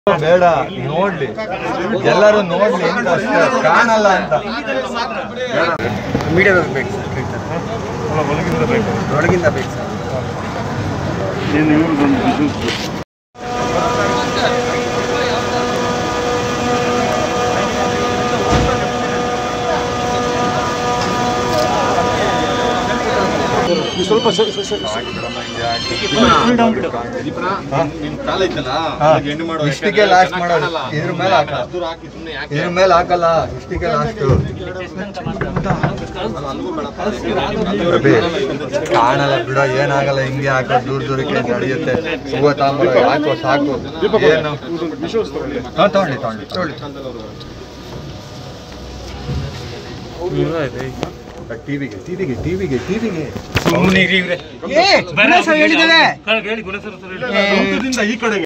ಬೇಡ ನೋಡ್ಲಿ ಎಲ್ಲರೂ ನೋಡ್ಲಿ ಅಂತ ಅಷ್ಟೇ ಕಾಣಲ್ಲ ಅಂತ ಮೀಡಿಯಾ ಬೇಕು ಸರ್ ಒಳಗಿಂದ ಬೇಕು ಸರ್ ಇಷ್ಟಿಗೆ ಲಾಸ್ಟ್ ಮಾಡೋದು ಇದ್ರ ಮೇಲೆ ಹಾಕಲ್ಲ ಇದ್ರ ಮೇಲೆ ಹಾಕಲ್ಲ ಇಷ್ಟಿಗೆ ಲಾಸ್ಟ್ ಕಾಣಲ್ಲ ಬಿಡೋ ಏನಾಗಲ್ಲ ಹಿಂಗೆ ಹಾಕೋ ದೂರ ದೂರಕ್ಕೆ ನಡೆಯುತ್ತೆ ಹೂವ ತಾಂಬೂಲ ಹಾಕೋ ಸಾಕು ಏನು ಹಾ ತಗೊಳ್ಳಿ ತಗೊಳ್ಳಿ ತಗೊಳ್ಳಿ ಟಿವಿಗೆ ಟಿವಿಗೆ ಟಿವಿಗೆ ಟಿವಿಗೆ ಸುಮ್ಮನೆ ಹೇಳಿದ್ದೇವೆ ಹೇಳಿ ಗುಣಸರ ಈ ಕಡೆಗೆ